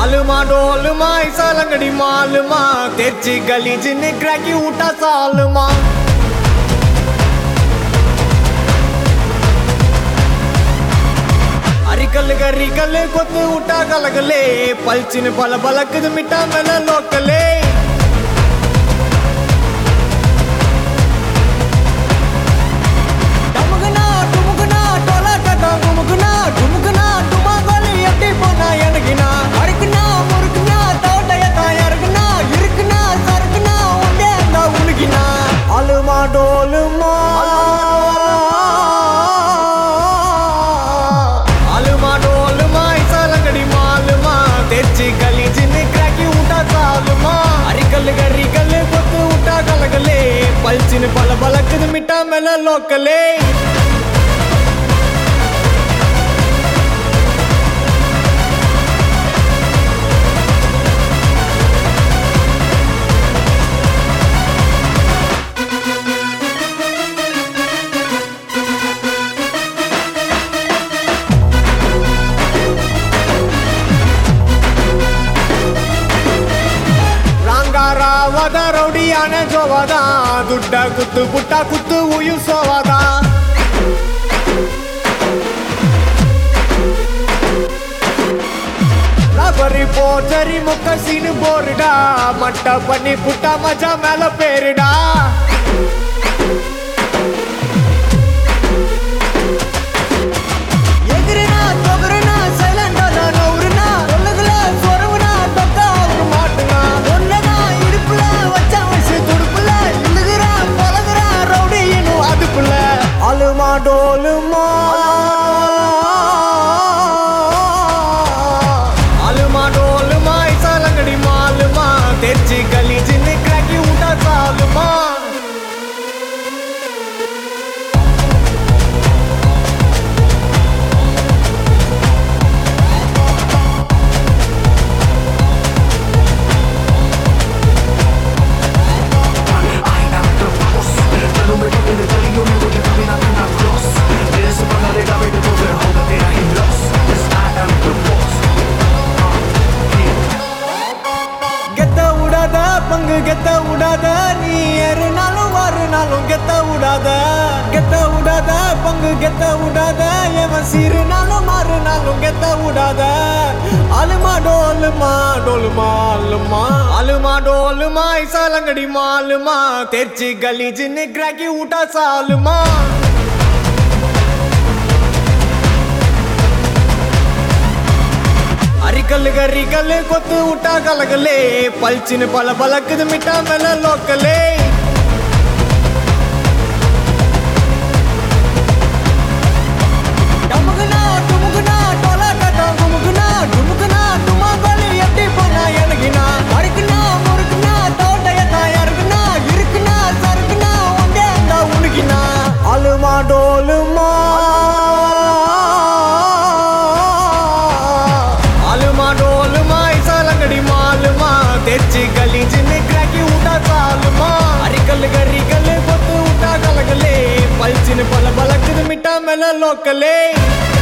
आलमा डोलमा ऐसा लंगड़ी मालमा तेची गली जिन क्रैकी उठा सालमा అరికల్ గరికల్ కొత్త ఉటా కలగలే పల్చిన పల బలకదు మిఠా మెల లోకలే டமுகுனா, டுமுகுனா, டொலாட்டடா, குமுகுனா, டுமுகுனா, டுமாங்கோலி எட்டி போனா எனக்குனா. அறுக்குனா, முறுக்குனா, தோட்டையத்தா இறக்குனா, இருக்குனா, சறுக்குனா, உண்டே அந்த உனக்கினா. அலுமா டோலுமா அலுமா டோலுமா இசாலங்கடி மாலுமா తెచ్చి గలీజిని క్రాకి ఉంటా చాలుమా అరికల్ గరికల్ కొత్తు ఉంటా కలగలే పల్చిన పల బలకదు మిఠా మెల లోకలే ರಂಗಾರಾವದ ರೌಡಿಯಾನೆ ಜೋವದ ದುಡ್ಡ ಕುತ್ತು ಪುಟ್ಟ ಕುತ್ತು ಉಯಿಸೋವದ ரபரி போச்சரி முக்க சீனு போருடா மட்ட பண்ணி புட்டா மஜா மேல பேருடா எதிரினா தொகுருனா சைலண்டா நவுருனா சொல்லுகள சொரவுனா தொக்கா ஒரு மாட்டுனா ஒன்னதா இடுப்புல வச்சா வச்சு துடுப்புல இழுகுறா பழகுறா ரவுடி இன்னும் அதுக்குள்ள அலுமா டோலுமா அலுமா டோலுமா இசாலங்கடி மாலுமா తెచ్చి గలీజిని క్రాకి ఉంటా చాలుమా I'm not the boss Pero me toque de tal y yo me voy a caminar en la cross De ese pana de gabe de todo el joda de ahí los Yes, I am the boss கெத்த விடாத பங்கு கெத்த விடாத நீ ஏறுனாலும் வாருனாலும் கெத்த விடாத கெத்த விடாத பங்கு கெத்த விடாத எவன் சீருனாலும் மாறுனாலும் கெத்த விடாத அலுமா டோலுமா டோலுமா அலுமா அலுமா டோலுமா இசாலங்கடி மாலுமா తెచ్చి గలీజిని క్రాకి ఊట సాలుమా అరికల్ గరికల్ కొత్తు ఉట్టా కలగలే పల్చిన పల బలకదు మిఠా మెల లోకలే டமுகுனா, டுமுகுனா, டொலாட்டடா, குமுகுனா, டுமுகுனா, டுமாங்கோலி எட்டி போனா எனக்குனா. அறுக்குனா, முறுக்குனா, தோட்டையத்தா இறக்குனா, இருக்குனா, சறுக்குனா, உண்டே அந்த உனக்கினா. அலுமா டோலுமா అలుమా డోలుమా ఇసాలంగడి మాలుమా తెచ్చి గలీజిని క్రాకి ఉంటా చాలుమా అరికల్ గరికల్ కొత్తు ఉంటా కలగలే పల్చిన పల బలకదు మిఠా మెల లోకలే